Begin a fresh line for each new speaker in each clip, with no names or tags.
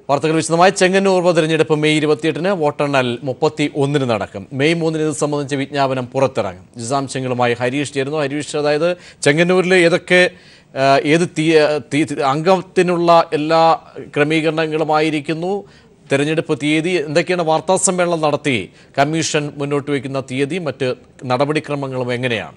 വാർത്തകൾ വിശദമായി ചെങ്ങന്നൂർ ഉപതെരഞ്ഞെടുപ്പ് മെയ് ഇരുപത്തിയെട്ടിന് വോട്ടെണ്ണൽ മുപ്പത്തി ഒന്നിന് നടക്കും മെയ് മൂന്നിന് ഇത് സംബന്ധിച്ച വിജ്ഞാപനം പുറത്തിറങ്ങും വിശദാംശങ്ങളുമായി ഹരീഷ് ചേരുന്നു ഹരീഷ് അതായത് ചെങ്ങന്നൂരിൽ ഏതൊക്കെ ആ, ഏത് തീ തീ- അംഗത്തിനുള്ള എല്ലാ ക്രമീകരണങ്ങളുമായിരിക്കുന്നു തെരഞ്ഞെടുപ്പ് തീയതി എന്തൊക്കെയാണ് വാർത്താ സമ്മേളനം നടത്തി കമ്മീഷൻ മുന്നോട്ട് വയ്ക്കുന്ന തീയതി മറ്റ് നടപടിക്രമങ്ങളും എങ്ങനെയാണ്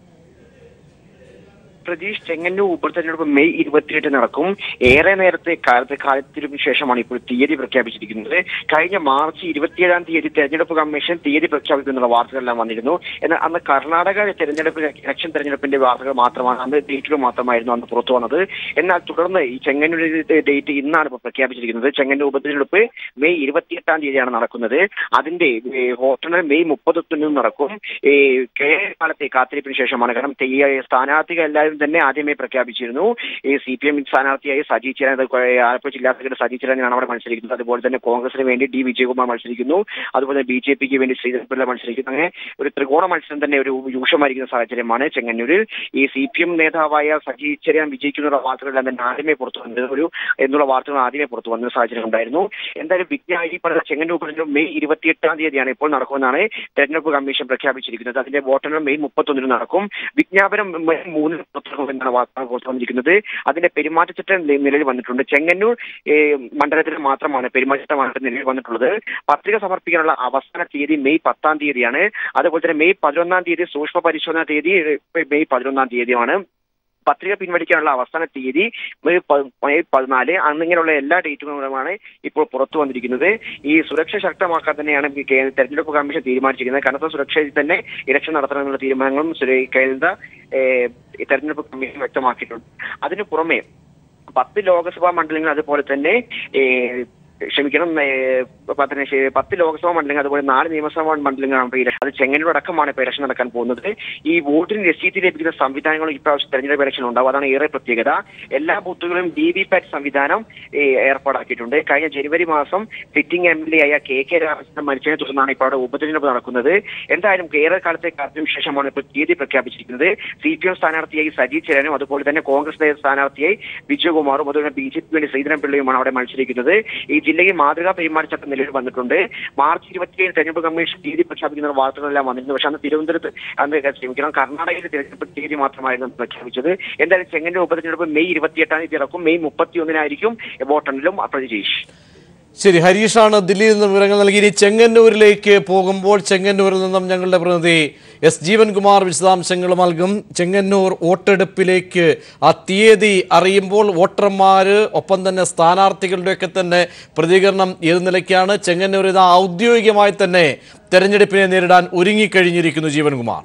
പ്രതീഷ് ചെങ്ങന്നൂർ ഉപതെരഞ്ഞെടുപ്പ് മെയ് ഇരുപത്തിയെട്ട് നടക്കും ഏറെ നേരത്തെ കാലത്ത് കാലത്തിനു ശേഷമാണ് ഇപ്പോൾ തീയതി പ്രഖ്യാപിച്ചിരിക്കുന്നത് കഴിഞ്ഞ മാർച്ച് ഇരുപത്തിയേഴാം തീയതി തെരഞ്ഞെടുപ്പ് കമ്മീഷൻ തീയതി പ്രഖ്യാപിക്കുന്നുള്ള വാർത്തകളെല്ലാം വന്നിരുന്നു എന്നാൽ അന്ന് കർണാടക തെരഞ്ഞെടുപ്പ് ഇലക്ഷൻ തെരഞ്ഞെടുപ്പിന്റെ വാർത്തകൾ മാത്രമാണ് അന്ന് ഡേറ്റുകൾ മാത്രമായിരുന്നു അന്ന് പുറത്തു വന്നത് എന്നാൽ തുടർന്ന് ഈ ചെങ്ങന്നൂർ ഡേറ്റ് ഇന്നാണ് ഇപ്പോൾ പ്രഖ്യാപിച്ചിരിക്കുന്നത് ചെങ്ങന്നൂർ ഉപതെരഞ്ഞെടുപ്പ് മെയ് ഇരുപത്തിയെട്ടാം തീയതിയാണ് നടക്കുന്നത് അതിന്റെ ഏ, വോട്ടെണ്ണൽ മെയ് മുപ്പത്തൊന്നിനും നടക്കും ഈ കാലത്തെ കാത്തിരിപ്പിന് ശേഷമാണ് കാരണം തെ- ഈ സ്ഥാനാർത്ഥികൾ എല്ലാവരും തന്നെ ആദ്യമേ പ്രഖ്യാപിച്ചിരുന്നു ഈ സി പി എം സ്ഥാനാർത്ഥിയായി സജി ചെറിയാൻ അത് കൊ- ആലപ്പുഴ ജില്ലാ സെക്രട്ടറി സജി ചെറിയാനാണ് അവിടെ മത്സരിക്കുന്നത് അതുപോലെ തന്നെ കോൺഗ്രസിന് വേണ്ടി ഡി വിജയകുമാർ മത്സരിക്കുന്നു അതുപോലെ ബി ജെ പിക്ക് വേണ്ടി ശ്രീധരൻപിള്ള മത്സരിക്കുന്നു അങ്ങനെ ഒരു ത്രികോണ മത്സരം തന്നെ ഒരു രൂക്ഷമായിരിക്കുന്ന സാഹചര്യമാണ് ചെങ്ങന്നൂരിൽ ഈ സി പി എം നേതാവായ സജി ചെറിയാൻ വിജയിക്കുന്ന വാർത്തകളെല്ലാം തന്നെ ആദ്യമേ പുറത്തു വന്നത് ഒരു എന്നുള്ള വാർത്തകൾ ആദ്യമേ പുറത്തു വന്ന സാഹചര്യം ഉണ്ടായിരുന്നു എന്തായാലും വിജ്ഞാ ഈ പറഞ്ഞ ചെങ്ങന്നൂർ ഉപതെരഞ്ഞെടുപ്പ് മെയ് ഇരുപത്തിയെട്ടാം തീയതിയാണ് ഇപ്പോൾ നടക്കുമെന്നാണ് തെരഞ്ഞെടുപ്പ് കമ്മീഷൻ പ്രഖ്യാപിച്ചിരിക്കുന്നത് അതിന്റെ വോട്ടെണ്ണം മെയ് മുപ്പത്തൊന്നിന് നടക്കും വിജ്ഞാപനം മെയ് മൂന്നിന് പുറത്തിറങ്ങുമെന്നാണ് വാർത്ത പുറത്തു വന്നിരിക്കുന്നത് അതിന്റെ പെരുമാറ്റച്ചട്ടം നി- നിലവിൽ വന്നിട്ടുണ്ട് ചെങ്ങന്നൂർ ഏഹ്, മണ്ഡലത്തിൽ മാത്രമാണ് പെരുമാറ്റച്ചട്ടമാണ് നിലവിൽ വന്നിട്ടുള്ളത് പത്രിക സമർപ്പിക്കാനുള്ള അവസാന തീയതി മെയ് പത്താം തീയതിയാണ് അതുപോലെ തന്നെ മെയ് പതിനൊന്നാം തീയതി സൂക്ഷ്മ പരിശോധന തീയതി ഏഹ്, മെയ് പതിനൊന്നാം തീയതിയാണ് പത്രിക പിൻവലിക്കാനുള്ള അവസാന തീയതി മെയ് പ- മെയ് പതിനാല് അന്നിങ്ങനെയുള്ള എല്ലാ ഡേറ്റുകളുമാണ് ഇപ്പോൾ പുറത്തു വന്നിരിക്കുന്നത് ഈ സുരക്ഷ ശക്തമാക്കാൻ തന്നെയാണ് ഈ കേ- തെരഞ്ഞെടുപ്പ് കമ്മീഷൻ തീരുമാനിച്ചിരിക്കുന്നത് കനത്ത സുരക്ഷയിൽ തന്നെ ഇലക്ഷൻ നടത്തണമെന്നുള്ള തീരുമാനങ്ങളും സുരേ- കേന്ദ്ര ഏഹ്, ഈ തെരഞ്ഞെടുപ്പ് കമ്മീഷൻ വ്യക്തമാക്കിയിട്ടുണ്ട് അതിനു പുറമെ പത്ത് ലോക്സഭാ മണ്ഡലങ്ങൾ അതുപോലെ തന്നെ ഏഹ്, ക്ഷമിക്കണം ഏഹ്, പത്തിന് ശേ- പത്ത് ലോക്സഭാ മണ്ഡലങ്ങൾ അതുപോലെ നാല് നിയമസഭാ മണ്ഡലങ്ങളാണ് ഇപ്പോൾ ഇല- അത് ചെങ്ങന്നൂർ അടക്കമാണ് ഇപ്പോൾ ഇലക്ഷൻ നടക്കാൻ പോകുന്നത് ഈ വോട്ടിന് രസീത് ലഭിക്കുന്ന സംവിധാനങ്ങളും ഇപ്രാവശ്യം തെരഞ്ഞെടുപ്പ് ഇലക്ഷൻ ഉണ്ടാവും അതാണ് ഏറെ പ്രത്യേകത എല്ലാ ബൂത്തുകളിലും വി വി പാറ്റ് സംവിധാനം ഏഹ്, ഏർപ്പാടാക്കിയിട്ടുണ്ട് കഴിഞ്ഞ ജനുവരി മാസം സിറ്റിംഗ് എം എൽ എ ആയ കെ കെ രാമചന്ദ്രൻ മരിച്ചതിനെ തുടർന്നാണ് ഇപ്പോൾ അവിടെ ഉപതെരഞ്ഞെടുപ്പ് നടക്കുന്നത് എന്തായാലും ഏറെ കാലത്തെ കാലത്തിനു ശേഷമാണ് ഇപ്പോൾ തീയതി പ്രഖ്യാപിച്ചിരിക്കുന്നത് സി പി എം സ്ഥാനാർത്ഥിയായി സജി ചെരനും അതുപോലെ തന്നെ കോൺഗ്രസ് സ്ഥാനാർത്ഥിയായി വിജയകുമാറും അതുപോലെ ബി ജെ പി വേണ്ടി ശ്രീധരൻ പിള്ളയുമാണ് അവിടെ മത്സരിക്കുന്നത് ഈ ജില്ലയിൽ മാതൃകാ പെരുമാറ്റച്ചട്ടം നിലവിൽ വന്നിട്ടുണ്ട് മാർച്ച് ഇരുപത്തിയേഴ് തെരഞ്ഞെടുപ്പ് കമ്മീഷൻ തീയതി പ്രഖ്യാപിക്കുന്ന വാർത്തകളെല്ലാം വന്നിരുന്നു പക്ഷേ അന്ന് തിരുവനന്തപുരത്ത് അന്ന് ക്ഷമിക്കണം കർണാടകയിലെ തെരഞ്ഞെടുപ്പ് തീയതി മാത്രമായിരുന്നു അന്ന് പ്രഖ്യാപിച്ചത് എന്തായാലും ചെങ്ങന്നൂർ ഉപതെരഞ്ഞെടുപ്പ് മെയ് ഇരുപത്തിയെട്ടാം തീയതി ഇറക്കും മെയ് മുപ്പത്തിയൊന്നിനായിരിക്കും വോട്ടെണ്ണലും പ്രതീക്ഷ
ശരി ഹരീഷാണ് ദില്ലിയിൽ നിന്ന് വിവരങ്ങൾ നൽകി ഇനി ചെങ്ങന്നൂരിലേക്ക് പോകുമ്പോൾ ചെങ്ങന്നൂരിൽ നിന്നും ഞങ്ങളുടെ പ്രതിനിധി എസ് ജീവൻകുമാർ വിശദാംശങ്ങൾ നൽകും ചെങ്ങന്നൂർ വോട്ടെടുപ്പിലേക്ക് ആ തീയതി അറിയുമ്പോൾ വോട്ടർമാര് ഒപ്പം തന്നെ സ്ഥാനാർത്ഥികളുടെയൊക്കെ തന്നെ പ്രതികരണം ഏത് നിലയ്ക്കാണ് ചെങ്ങന്നൂർ ഇത് ഔദ്യോഗികമായി തന്നെ തെരഞ്ഞെടുപ്പിനെ നേരിടാൻ ഒരുങ്ങിക്കഴിഞ്ഞിരിക്കുന്നു ജീവൻകുമാർ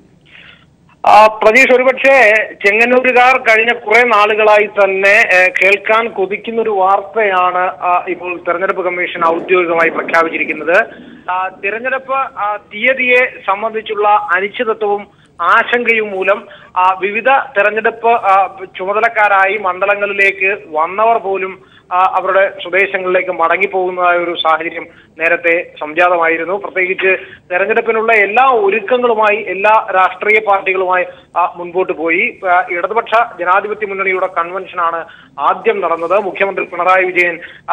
ആ, പ്രതീഷ് ഒരുപക്ഷെ ചെങ്ങന്നൂരുകാർ കഴിഞ്ഞ കുറെ നാളുകളായി തന്നെ ഏഹ്, കേൾക്കാൻ കൊതിക്കുന്ന ഒരു വാർത്തയാണ് ആ, ഇപ്പോൾ തെരഞ്ഞെടുപ്പ് കമ്മീഷൻ ഔദ്യോഗികമായി പ്രഖ്യാപിച്ചിരിക്കുന്നത് ആ, തിരഞ്ഞെടുപ്പ് ആ, തീയതിയെ സംബന്ധിച്ചുള്ള അനിശ്ചിതത്വവും ആശങ്കയും മൂലം ആ, വിവിധ തെരഞ്ഞെടുപ്പ് ആ, ചുമതലക്കാരായി മണ്ഡലങ്ങളിലേക്ക് വന്നവർ പോലും ആ, അവരുടെ സ്വദേശങ്ങളിലേക്ക് മടങ്ങിപ്പോകുന്നതായ ഒരു സാഹചര്യം നേരത്തെ സംജാതമായിരുന്നു പ്രത്യേകിച്ച് തെരഞ്ഞെടുപ്പിനുള്ള എല്ലാ ഒരുക്കങ്ങളുമായി എല്ലാ രാഷ്ട്രീയ പാർട്ടികളുമായി ആ, മുൻപോട്ട് പോയി ആ, ഇടതുപക്ഷ ജനാധിപത്യ മുന്നണിയുടെ കൺവെൻഷനാണ് ആദ്യം നടന്നത് മുഖ്യമന്ത്രി പിണറായി വിജയൻ ആ,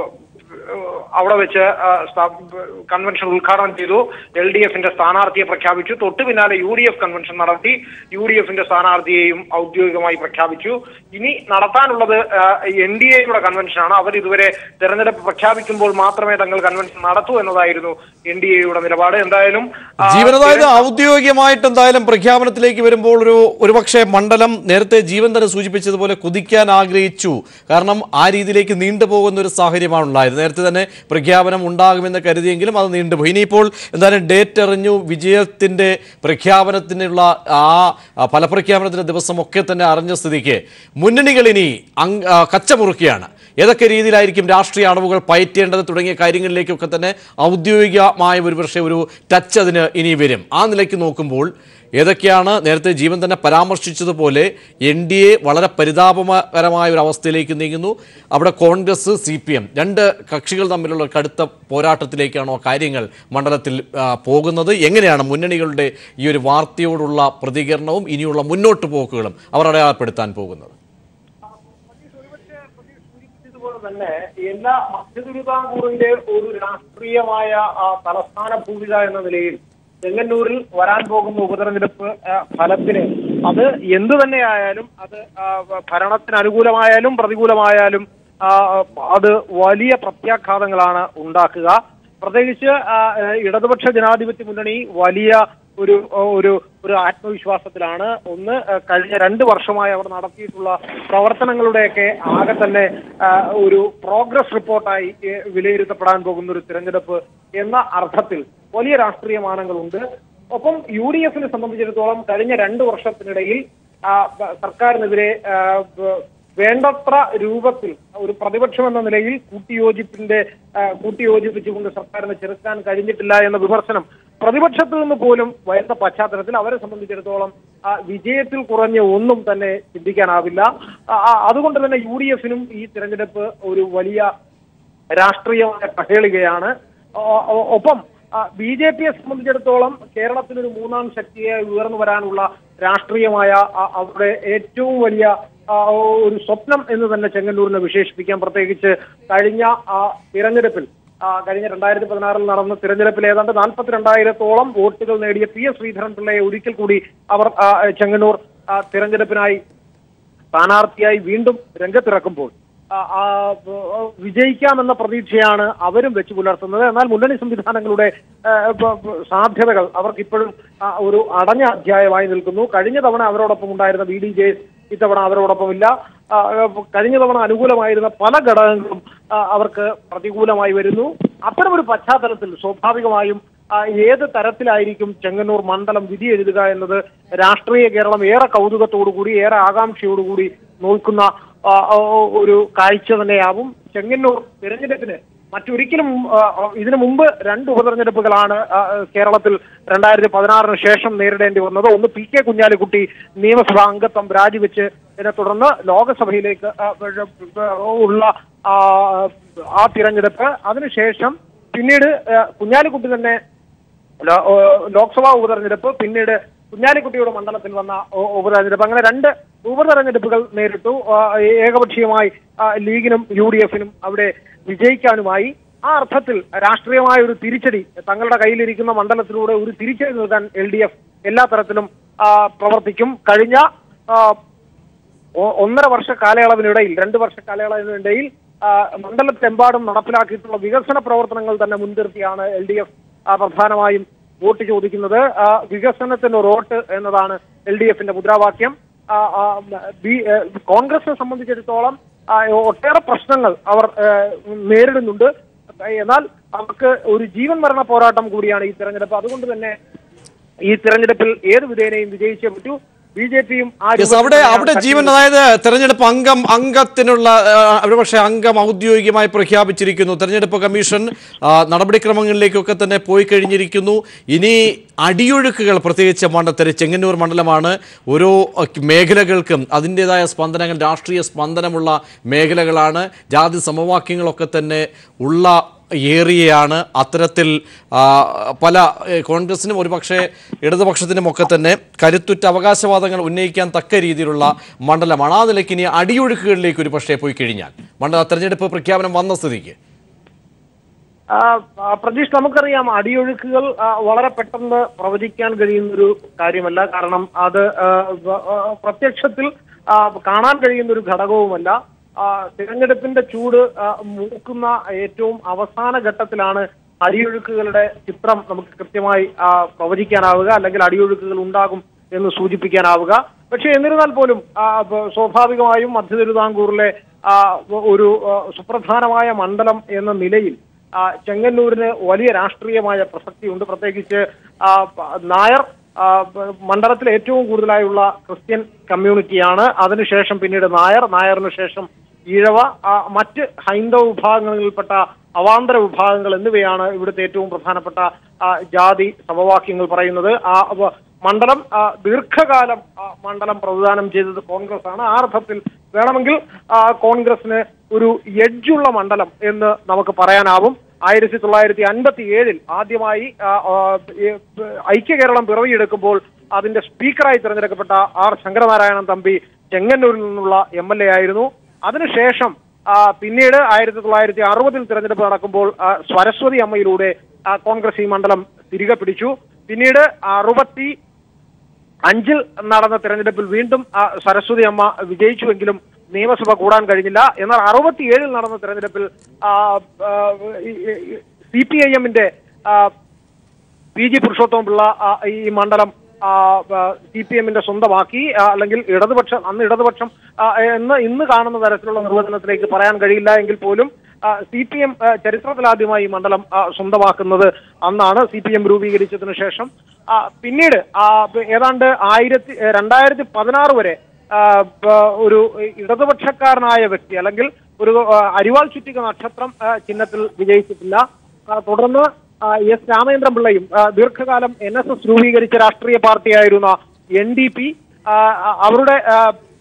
അവിടെ വെച്ച് ആ, സ്ഥാ- കൺവെൻഷൻ ഉദ്ഘാടനം ചെയ്തു എൽ ഡി എഫിന്റെ സ്ഥാനാർത്ഥിയെ പ്രഖ്യാപിച്ചു തൊട്ടു പിന്നാലെ യു ഡി എഫ് കൺവെൻഷൻ നടത്തി യു ഡി എഫിന്റെ സ്ഥാനാർത്ഥിയെയും ഔദ്യോഗികമായി പ്രഖ്യാപിച്ചു ഇനി നടത്താനുള്ളത് എൻ ഡി എയുടെ കൺവെൻഷനാണ് അവർ ഇതുവരെ തെരഞ്ഞെടുപ്പ് പ്രഖ്യാപിക്കുമ്പോൾ മാത്രമേ തങ്ങൾ കൺവെൻഷൻ നടത്തൂ എന്നതായിരുന്നു എൻ ഡി എയുടെ നിലപാട് എന്തായാലും ആ,
ജീവൻ അതായത് ഔദ്യോഗികമായിട്ട് എന്തായാലും പ്രഖ്യാപനത്തിലേക്ക് വരുമ്പോൾ ഒരു ഒരുപക്ഷെ മണ്ഡലം നേരത്തെ ജീവൻ തന്നെ സൂചിപ്പിച്ചതുപോലെ കുതിക്കാൻ ആഗ്രഹിച്ചു കാരണം ആ രീതിയിലേക്ക് നീണ്ടുപോകുന്ന ഒരു സാഹചര്യമാണ് ഉണ്ടായത് നേരത്തെ തന്നെ പ്രഖ്യാപനം ഉണ്ടാകുമെന്ന് കരുതിയെങ്കിലും അത് നീണ്ടുപോയി ഇനിയിപ്പോൾ എന്തായാലും ഡേറ്റ് അറിഞ്ഞു വിജയത്തിന്റെ പ്രഖ്യാപനത്തിനുള്ള ആ ആ ഫലപ്രഖ്യാപനത്തിന്റെ ദിവസമൊക്കെ തന്നെ അറിഞ്ഞ സ്ഥിതിക്ക് മുന്നണികൾ ഇനി അങ് ആ, കച്ചമുറുക്കിയാണ് ഏതൊക്കെ രീതിയിലായിരിക്കും രാഷ്ട്രീയ അടവുകൾ പയറ്റേണ്ടത് തുടങ്ങിയ കാര്യങ്ങളിലേക്കൊക്കെ തന്നെ ഔദ്യോഗികമായ ഒരു പക്ഷേ ഒരു ടച്ച് അതിന് ഇനി വരും ആ നിലയ്ക്ക് നോക്കുമ്പോൾ ഏതൊക്കെയാണ് നേരത്തെ ജീവൻ തന്നെ പരാമർശിച്ചതുപോലെ എൻ ഡി എ വളരെ പരിതാപകരമായ ഒരു അവസ്ഥയിലേക്ക് നീങ്ങുന്നു അവിടെ കോൺഗ്രസ് സി പി എം രണ്ട് കക്ഷികൾ തമ്മിലുള്ള കടുത്ത പോരാട്ടത്തിലേക്കാണോ കാര്യങ്ങൾ മണ്ഡലത്തിൽ ആ, പോകുന്നത് എങ്ങനെയാണ് മുന്നണികളുടെ ഈ ഒരു വാർത്തയോടുള്ള പ്രതികരണവും ഇനിയുള്ള മുന്നോട്ട് പോക്കുകളും അവർ അടയാളപ്പെടുത്താൻ പോകുന്നത്
ഇതുപോലെ തന്നെ എല്ലാ മധ്യ തിരുവിതാംകൂറിന്റെ ഒരു രാഷ്ട്രീയമായ ആ, തലസ്ഥാന ഭൂമിക എന്ന നിലയിൽ ചെങ്ങന്നൂരിൽ വരാൻ പോകുന്ന ഉപതെരഞ്ഞെടുപ്പ് ആ, ഫലത്തിന് അത് എന്തു തന്നെയായാലും അത് ആ, ഭരണത്തിന് അനുകൂലമായാലും പ്രതികൂലമായാലും ആ, അത് വലിയ പ്രത്യാഘാതങ്ങളാണ് ഉണ്ടാക്കുക പ്രത്യേകിച്ച് ആ, ഇടതുപക്ഷ ജനാധിപത്യ മുന്നണി വലിയ ഒരു ഒരു ഒരു ആത്മവിശ്വാസത്തിലാണ് ഒന്ന് ആ, കഴിഞ്ഞ രണ്ട് വർഷമായി അവർ നടത്തിയിട്ടുള്ള പ്രവർത്തനങ്ങളുടെയൊക്കെ ആകെ തന്നെ ആ, ഒരു പ്രോഗ്രസ് റിപ്പോർട്ടായി ഏ, വിലയിരുത്തപ്പെടാൻ പോകുന്ന ഒരു തിരഞ്ഞെടുപ്പ് എന്ന അർത്ഥത്തിൽ വലിയ രാഷ്ട്രീയ മാനങ്ങളുണ്ട് ഒപ്പം യു ഡി എഫിനെ സംബന്ധിച്ചിടത്തോളം കഴിഞ്ഞ രണ്ട് വർഷത്തിനിടയിൽ ആ, ബ- സർക്കാരിനെതിരെ ആ, ബ- വേണ്ടത്ര രൂപത്തിൽ ഒരു പ്രതിപക്ഷം എന്ന നിലയിൽ കൂട്ടിയോജിപ്പിന്റെ ആ, കൂട്ടിയോജിപ്പിച്ചുകൊണ്ട് സർക്കാരിനെ ചെറുക്കാൻ കഴിഞ്ഞിട്ടില്ല എന്ന വിമർശനം പ്രതിപക്ഷത്തു നിന്ന് പോലും വരുന്ന പശ്ചാത്തലത്തിൽ അവരെ സംബന്ധിച്ചിടത്തോളം ആ, വിജയത്തിൽ കുറഞ്ഞ ഒന്നും തന്നെ ചിന്തിക്കാനാവില്ല ആ, ആ, അതുകൊണ്ട് തന്നെ യു ഡി എഫിനും ഈ തിരഞ്ഞെടുപ്പ് ഒരു വലിയ രാഷ്ട്രീയമായ കഹേളികയാണ് ഒ- ഒ- ഒപ്പം ബി ജെ പിയെ സംബന്ധിച്ചിടത്തോളം കേരളത്തിൽ ഒരു മൂന്നാം ശക്തിയെ ഉയർന്നു വരാനുള്ള രാഷ്ട്രീയമായ ആ, അവരുടെ ഏറ്റവും വലിയ ആ, ഒരു സ്വപ്നം എന്ന് തന്നെ ചെങ്ങന്നൂരിനെ വിശേഷിപ്പിക്കാം പ്രത്യേകിച്ച് കഴിഞ്ഞ ആ, തിരഞ്ഞെടുപ്പിൽ ആ, കഴിഞ്ഞ രണ്ടായിരത്തി പതിനാറിൽ നടന്ന തിരഞ്ഞെടുപ്പിൽ ഏതാണ്ട് നാൽപ്പത്തിരണ്ടായിരത്തോളം വോട്ടുകൾ നേടിയ പി എസ് ശ്രീധരൻപിള്ളയെ ഒരിക്കൽ കൂടി അവർ ആ, ചെങ്ങന്നൂർ ആ, തിരഞ്ഞെടുപ്പിനായി സ്ഥാനാർത്ഥിയായി വീണ്ടും രംഗത്തിറക്കുമ്പോൾ ആ, ആ, ആ, വിജയിക്കാമെന്ന പ്രതീക്ഷയാണ് അവരും വെച്ച് പുലർത്തുന്നത് എന്നാൽ മുന്നണി സംവിധാനങ്ങളുടെ ആ, ബ- ബ- സാധ്യതകൾ അവർക്ക് ഇപ്പോഴും ആ, ഒരു അടഞ്ഞ അധ്യായമായി നിൽക്കുന്നു കഴിഞ്ഞ തവണ അവരോടൊപ്പം ഉണ്ടായിരുന്ന ബി ഡി ജെ ഇത്തവണ അവരോടൊപ്പമില്ല ആ, ആ, കഴിഞ്ഞ തവണ അനുകൂലമായിരുന്ന പല ഘടകങ്ങളും ആ, അവർക്ക് പ്രതികൂലമായി വരുന്നു അത്തരമൊരു പശ്ചാത്തലത്തിൽ സ്വാഭാവികമായും ആ, ഏത് തരത്തിലായിരിക്കും ചെങ്ങന്നൂർ മണ്ഡലം വിധി എഴുതുക എന്നത് രാഷ്ട്രീയ കേരളം ഏറെ കൗതുകത്തോടുകൂടി ഏറെ ആകാംക്ഷയോടുകൂടി നോക്കുന്ന ആ, ആ, ഒരു കാഴ്ച തന്നെയാവും ചെങ്ങന്നൂർ തിരഞ്ഞെടുപ്പിന് മറ്റൊരിക്കലും ആ, ആ, ഇതിനു മുമ്പ് രണ്ട് ഉപതെരഞ്ഞെടുപ്പുകളാണ് ആ, കേരളത്തിൽ രണ്ടായിരത്തി പതിനാറിന് ശേഷം നേരിടേണ്ടി വന്നത് ഒന്ന് പി കെ കുഞ്ഞാലിക്കുട്ടി നിയമസഭാ അംഗത്വം രാജിവെച്ച് ഇതിനെ തുടർന്ന് ലോകസഭയിലേക്ക് ആ, ഉള്ള ആ, ആ തിരഞ്ഞെടുപ്പ് അതിനുശേഷം പിന്നീട് ആ, കുഞ്ഞാലിക്കുട്ടി തന്നെ ലോ- ഓ, ലോക്സഭാ ഉപതെരഞ്ഞെടുപ്പ് പിന്നീട് കുഞ്ഞാലിക്കുട്ടിയുടെ മണ്ഡലത്തിൽ വന്ന ഓ- ഉപതെരഞ്ഞെടുപ്പ് അങ്ങനെ രണ്ട് ഉപതെരഞ്ഞെടുപ്പുകൾ നേരിട്ടു ആ, ഏകപക്ഷീയമായി ആ, ലീഗിനും യു ഡി എഫിനും അവിടെ വിജയിക്കാനുമായി ആ അർത്ഥത്തിൽ രാഷ്ട്രീയമായ ഒരു തിരിച്ചടി തങ്ങളുടെ കയ്യിലിരിക്കുന്ന മണ്ഡലത്തിലൂടെ ഒരു തിരിച്ചടി നൽകാൻ എൽ ഡി എഫ് എല്ലാ തരത്തിലും ആ, പ്രവർത്തിക്കും കഴിഞ്ഞ ആ, ഒ- ഒന്നര വർഷ കാലയളവിനിടയിൽ രണ്ട് വർഷ കാലയളവിനിടയിൽ ആ, മണ്ഡലത്തെമ്പാടും നടപ്പിലാക്കിയിട്ടുള്ള വികസന പ്രവർത്തനങ്ങൾ തന്നെ മുൻനിർത്തിയാണ് എൽ ഡി എഫ് പ്രധാനമായും വോട്ട് ചോദിക്കുന്നത് ആ, വികസനത്തിന് ഒരു വോട്ട് എന്നതാണ് എൽ ഡി എഫിന്റെ മുദ്രാവാക്യം ആ, ആ, ബി- ഏ, കോൺഗ്രസിനെ സംബന്ധിച്ചിടത്തോളം ആ, ഒട്ടേറെ പ്രശ്നങ്ങൾ അവർ ഏ, നേരിടുന്നുണ്ട് എന്നാൽ അവർക്ക് ഒരു ജീവൻ മരണ പോരാട്ടം കൂടിയാണ് ഈ തെരഞ്ഞെടുപ്പ് അതുകൊണ്ട് തന്നെ ഈ തെരഞ്ഞെടുപ്പിൽ ഏത് വിധേനയും വിജയിച്ചേ പറ്റൂ ബി ജെ പിയും ആ
യെസ് അവിടെ അവിടെ ജീവൻ അതായത് തെരഞ്ഞെടുപ്പ് അംഗം അംഗത്തിനുള്ള അവിടെ പക്ഷേ അംഗം ഔദ്യോഗികമായി പ്രഖ്യാപിച്ചിരിക്കുന്നു തെരഞ്ഞെടുപ്പ് കമ്മീഷൻ ആ, നടപടിക്രമങ്ങളിലേക്കൊക്കെ തന്നെ പോയി കഴിഞ്ഞിരിക്കുന്നു ഇനി അടിയൊഴുക്കുകൾ പ്രത്യേകിച്ച് മണ്ഡലത്തിൽ ചെങ്ങന്നൂർ മണ്ഡലമാണ് ഓരോ അഹ്, മേഖലകൾക്കും അതിൻ്റെതായ സ്പന്ദനങ്ങൾ രാഷ്ട്രീയ സ്പന്ദനമുള്ള മേഖലകളാണ് ജാതി സമവാക്യങ്ങളൊക്കെ തന്നെ ഉള്ള ഏറിയയാണ് അത്തരത്തിൽ ആ, പല ഏ, കോൺഗ്രസിനും ഒരുപക്ഷെ ഇടതുപക്ഷത്തിനും ഒക്കെ തന്നെ കരുത്തുറ്റ അവകാശവാദങ്ങൾ ഉന്നയിക്കാൻ തക്ക രീതിയിലുള്ള മണ്ഡലമാണ് ആ നിലയ്ക്ക് ഇനി അടിയൊഴുക്കുകളിലേക്ക് ഒരു പക്ഷേ പോയി കഴിഞ്ഞാൽ മണ്ഡല തെരഞ്ഞെടുപ്പ് പ്രഖ്യാപനം വന്ന സ്ഥിതിക്ക്
ആ, ആ, പ്രതീഷ് നമുക്കറിയാം അടിയൊഴുക്കുകൾ ആ, വളരെ പെട്ടെന്ന് പ്രവചിക്കാൻ കഴിയുന്ന ഒരു കാര്യമല്ല കാരണം അത് ആ, വ- ആ, പ്രത്യക്ഷത്തിൽ ആ, കാണാൻ കഴിയുന്ന ഒരു ഘടകവുമല്ല ആ, തിരഞ്ഞെടുപ്പിന്റെ ചൂട് ആ, മൂക്കുന്ന ഏറ്റവും അവസാന ഘട്ടത്തിലാണ് അടിയൊഴുക്കുകളുടെ ചിത്രം നമുക്ക് കൃത്യമായി ആ, പ്രവചിക്കാനാവുക അല്ലെങ്കിൽ അടിയൊഴുക്കുകൾ ഉണ്ടാകും എന്ന് സൂചിപ്പിക്കാനാവുക പക്ഷേ എന്നിരുന്നാൽ പോലും ആ, ബ- സ്വാഭാവികമായും മധ്യ തിരുവിതാംകൂറിലെ ആ, ഒരു ആ, സുപ്രധാനമായ മണ്ഡലം എന്ന നിലയിൽ ആ, ചെങ്ങന്നൂരിന് വലിയ രാഷ്ട്രീയമായ പ്രസക്തിയുണ്ട് പ്രത്യേകിച്ച് ആ, പ- നായർ ആ, പ- മണ്ഡലത്തിൽ ഏറ്റവും കൂടുതലായുള്ള ക്രിസ്ത്യൻ കമ്മ്യൂണിറ്റിയാണ് അതിനുശേഷം പിന്നീട് നായർ നായറിന് ശേഷം ഈഴവ ആ, മറ്റ് ഹൈന്ദവ വിഭാഗങ്ങളിൽപ്പെട്ട അവാന്തര വിഭാഗങ്ങൾ എന്നിവയാണ് ഇവിടുത്തെ ഏറ്റവും പ്രധാനപ്പെട്ട ആ, ജാതി സമവാക്യങ്ങൾ പറയുന്നത് ആ വ- മണ്ഡലം ആ, ദീർഘകാലം ആ, മണ്ഡലം പ്രതിദാനം ചെയ്തത് കോൺഗ്രസ് ആണ് ആ അർത്ഥത്തിൽ വേണമെങ്കിൽ ആ, കോൺഗ്രസിന് ഒരു എഡ്ജുള്ള മണ്ഡലം എന്ന് നമുക്ക് പറയാനാവും ആയിരത്തി തൊള്ളായിരത്തി അൻപത്തി ഏഴിൽ ആദ്യമായി ആ, ആ, ഈ, ഐക്യ കേരളം പിറവിയെടുക്കുമ്പോൾ അതിന്റെ സ്പീക്കറായി തിരഞ്ഞെടുക്കപ്പെട്ട ആർ ശങ്കരനാരായണൻ തമ്പി ചെങ്ങന്നൂരിൽ നിന്നുള്ള എം എൽ എ ആയിരുന്നു അതിനുശേഷം ആ, പിന്നീട് ആയിരത്തി തൊള്ളായിരത്തി അറുപതിൽ തിരഞ്ഞെടുപ്പ് നടക്കുമ്പോൾ ആ, സരസ്വതി അമ്മയിലൂടെ ആ, കോൺഗ്രസ് ഈ മണ്ഡലം തിരികെ പിടിച്ചു പിന്നീട് അറുപത്തി അഞ്ചിൽ നടന്ന തെരഞ്ഞെടുപ്പിൽ വീണ്ടും ആ, സരസ്വതി അമ്മ വിജയിച്ചുവെങ്കിലും നിയമസഭ കൂടാൻ കഴിഞ്ഞില്ല എന്നാൽ അറുപത്തിയേഴിൽ നടന്ന തെരഞ്ഞെടുപ്പിൽ സി പി ഐ എമ്മിന്റെ പി ജി പുരുഷോത്തമ പിള്ള ആ, ഈ മണ്ഡലം സി പി എമ്മിന്റെ സ്വന്തമാക്കി ആ, അല്ലെങ്കിൽ ഇടതുപക്ഷം അന്ന് ഇടതുപക്ഷം ആ, എന്ന് ഇന്ന് കാണുന്ന തരത്തിലുള്ള നിർവചനത്തിലേക്ക് പറയാൻ കഴിയില്ല എങ്കിൽ പോലും സി പി എം ചരിത്രത്തിലാദ്യമായി ഈ മണ്ഡലം ആ, സ്വന്തമാക്കുന്നത് അന്നാണ് സി പി എം രൂപീകരിച്ചതിനു ശേഷം ആ, പിന്നീട് ആ, ഏതാണ്ട് ആയിരത്തി രണ്ടായിരത്തി പതിനാറ് വരെ ആ, പ- ഒരു ഇടതുപക്ഷക്കാരനായ വ്യക്തി അല്ലെങ്കിൽ ഒരു ആ, അരിവാൾ ചുറ്റിക നക്ഷത്രം ആ, ചിഹ്നത്തിൽ വിജയിച്ചിട്ടില്ല ആ, തുടർന്ന് ആ, എസ് രാമചന്ദ്രൻ പിള്ളയും ആ, ദീർഘകാലം എൻ എസ് എസ് രൂപീകരിച്ച രാഷ്ട്രീയ പാർട്ടിയായിരുന്ന എൻ ഡി പി അവരുടെ ആ,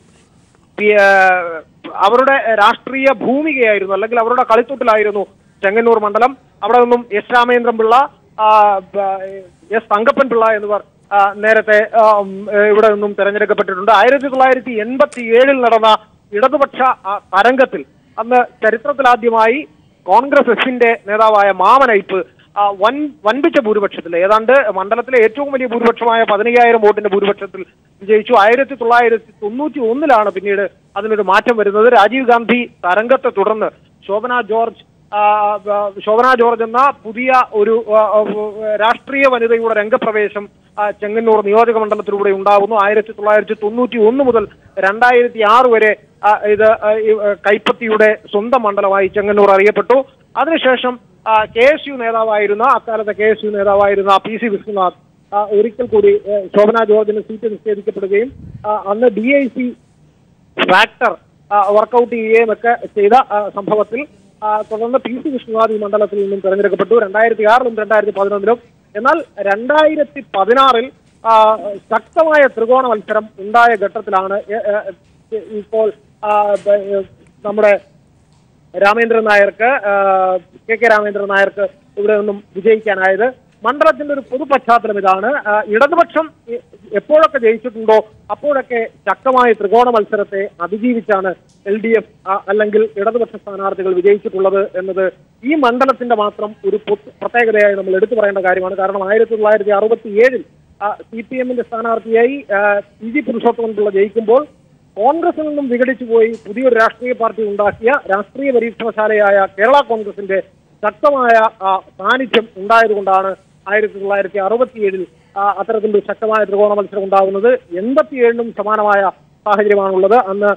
പി- ആ, അവരുടെ രാഷ്ട്രീയ ഭൂമികയായിരുന്നു അല്ലെങ്കിൽ അവരുടെ കളിത്തൊട്ടിലായിരുന്നു ചെങ്ങന്നൂർ മണ്ഡലം അവിടെ നിന്നും എസ് രാമചന്ദ്രൻ പിള്ള ആ, ബ- എസ് തങ്കപ്പൻ പിള്ള എന്നിവർ ആ, നേരത്തെ ആ, ഉം, ഏ, ഇവിടെ നിന്നും തെരഞ്ഞെടുക്കപ്പെട്ടിട്ടുണ്ട് ആയിരത്തി തൊള്ളായിരത്തി എൺപത്തി ഏഴിൽ നടന്ന ഇടതുപക്ഷ ആ, തരംഗത്തിൽ അന്ന് ചരിത്രത്തിലാദ്യമായി കോൺഗ്രസ് എസിന്റെ നേതാവായ മാമനൈപ്പ് ആ, വൻ വൻപിച്ച ഭൂരിപക്ഷത്തിൽ ഏതാണ്ട് മണ്ഡലത്തിലെ ഏറ്റവും വലിയ ഭൂരിപക്ഷമായ പതിനയ്യായിരം വോട്ടിന്റെ ഭൂരിപക്ഷത്തിൽ വിജയിച്ചു ആയിരത്തി തൊള്ളായിരത്തി തൊണ്ണൂറ്റി ഒന്നിലാണ് പിന്നീട് അതിനൊരു മാറ്റം വരുന്നത് രാജീവ് ഗാന്ധി തരംഗത്തെ തുടർന്ന് ശോഭന ജോർജ് ആ, ആ, ശോഭന ജോർജ് എന്ന പുതിയ ഒരു ആ, ആ, രാഷ്ട്രീയ വനിതയുടെ രംഗപ്രവേശം ആ, ചെങ്ങന്നൂർ നിയോജക മണ്ഡലത്തിലൂടെ ഉണ്ടാകുന്നു ആയിരത്തി തൊള്ളായിരത്തി തൊണ്ണൂറ്റി ഒന്ന് മുതൽ രണ്ടായിരത്തി ആറ് വരെ ആ, ഇത് ആ, ഈ, ആ, കൈപ്പത്തിയുടെ സ്വന്തം മണ്ഡലമായി ചെങ്ങന്നൂർ അറിയപ്പെട്ടു അതിനുശേഷം കെ എസ് യു നേതാവായിരുന്ന അക്കാലത്തെ കെ എസ് യു നേതാവായിരുന്ന പി സി വിശ്വനാഥ് ആ, ഒരിക്കൽ കൂടി ഏ, ശോഭന ജോർജിന് സീറ്റ് നിഷേധിക്കപ്പെടുകയും ആ, അന്ന് D I C factor work out ചെയ്യുകയും ഒക്കെ ചെയ്ത ആ, സംഭവത്തിൽ ആ, തുടർന്ന് പി സി വിഷ്ണുനാഥ് ഈ മണ്ഡലത്തിൽ നിന്നും തെരഞ്ഞെടുക്കപ്പെട്ടു രണ്ടായിരത്തി ആറിലും രണ്ടായിരത്തി പതിനൊന്നിലും എന്നാൽ രണ്ടായിരത്തി പതിനാറിൽ ആ, ശക്തമായ ത്രികോണ മത്സരം ഉണ്ടായ ഘട്ടത്തിലാണ് ഏ, ഏ, ഇപ്പോൾ ആ, ബ- ഏ, നമ്മുടെ രാമേന്ദ്രൻ നായർക്ക് ആ, കെ കെ രാമേന്ദ്രൻ നായർക്ക് ഇവിടെ നിന്നും വിജയിക്കാനായത് മണ്ഡലത്തിന്റെ ഒരു പൊതു പശ്ചാത്തലം ഇതാണ് ആ, ഇടതുപക്ഷം എ- എപ്പോഴൊക്കെ ജയിച്ചിട്ടുണ്ടോ അപ്പോഴൊക്കെ ശക്തമായ ത്രികോണ മത്സരത്തെ അതിജീവിച്ചാണ് എൽ ഡി എഫ് അല്ലെങ്കിൽ ഇടതുപക്ഷ സ്ഥാനാർത്ഥികൾ വിജയിച്ചിട്ടുള്ളത് എന്നത് ഈ മണ്ഡലത്തിന്റെ മാത്രം ഒരു പൊതു- പ്രത്യേകതയായി നമ്മൾ എടുത്തു പറയേണ്ട കാര്യമാണ് കാരണം ആയിരത്തി തൊള്ളായിരത്തി അറുപത്തി ഏഴിൽ സി പി എമ്മിന്റെ സ്ഥാനാർത്ഥിയായി ആ, പി ജി പുരുഷോത്തമൻ പിള്ള ജയിക്കുമ്പോൾ കോൺഗ്രസിൽ നിന്നും വിഘടിച്ചു പോയി പുതിയൊരു രാഷ്ട്രീയ പാർട്ടി ഉണ്ടാക്കിയ രാഷ്ട്രീയ പരീക്ഷണശാലയായ കേരള കോൺഗ്രസിന്റെ ശക്തമായ ആ, സാന്നിധ്യം ഉണ്ടായതുകൊണ്ടാണ് ആയിരത്തി തൊള്ളായിരത്തി അറുപത്തിയേഴിൽ അത്തരത്തിലൊരു ശക്തമായ ത്രികോണ മത്സരം ഉണ്ടാകുന്നത് എൺപത്തിയേഴിലും സമാനമായ സാഹചര്യമാണുള്ളത് അന്ന്